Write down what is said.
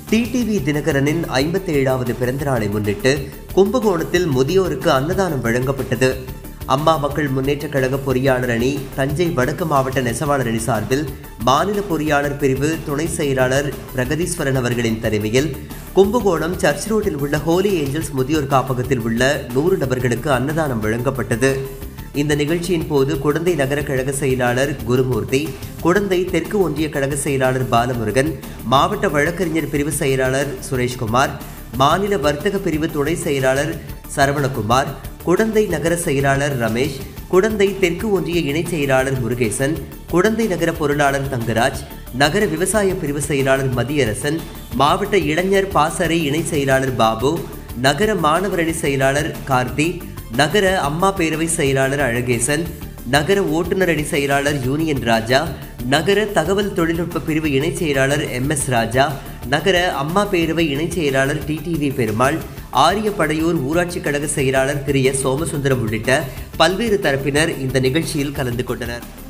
TTV தினகரனின் ஐம்பத்தி ஏழாவது பிறந்தநாளை முன்னிட்டு கும்பகோணத்தில் முதியோருக்கு அன்னதானம் வழங்கப்பட்டது அம்மா மக்கள் முன்னேற்றக் கழக பொறியாளர் அணி தஞ்சை வடக்கு மாவட்ட நெசவாளர் அணி சார்பில் மாநில பொறியாளர் பிரிவு துணை செயலாளர் பிரகதீஸ்வரன் அவர்களின் தலைமையில் கும்பகோணம் சர்ச் ரோட்டில் உள்ள ஹோலி ஏஞ்சல்ஸ் முதியோர் காப்பகத்தில் உள்ள நூறு நபர்களுக்கு அன்னதானம் வழங்கப்பட்டது இந்த நிகழ்ச்சியின் போது குடந்தை நகர கழக செயலாளர் குருமூர்த்தி குடந்தை தெற்கு ஒன்றிய கழக செயலாளர் பாலமுருகன் மாவட்ட வழக்கறிஞர் பிரிவு செயலாளர் சுரேஷ்குமார் மாநில வர்த்தக பிரிவு துணை செயலாளர் சரவணகுமார் குடந்தை நகர செயலாளர் ரமேஷ் குடந்தை தெற்கு ஒன்றிய இணைச் செயலாளர் முருகேசன் குடந்தை நகர பொருளாளர் தங்கராஜ் நகர விவசாய பிரிவு செயலாளர் மதியரசன் மாவட்ட இளைஞர் பாசறை இணை செயலாளர் பாபு நகர மாணவர் அணி செயலாளர் கார்த்தி நகர அம்மா பேரவை செயலாளர் அழகேசன் நகர ஓட்டுநர் அணி செயலாளர் யூனியன் ராஜா நகர தகவல் தொழில்நுட்ப பிரிவு இணைச் செயலாளர் எம் எஸ் ராஜா நகர அம்மா பேரவை இணைச் செயலாளர் டிடிவி பெருமாள் ஆரியப்படையூர் ஊராட்சி கழக செயலாளர் திரு எஸ் சோமசுந்தரம் உள்ளிட்ட பல்வேறு தரப்பினர் இந்த நிகழ்ச்சியில் கலந்து கொண்டனர்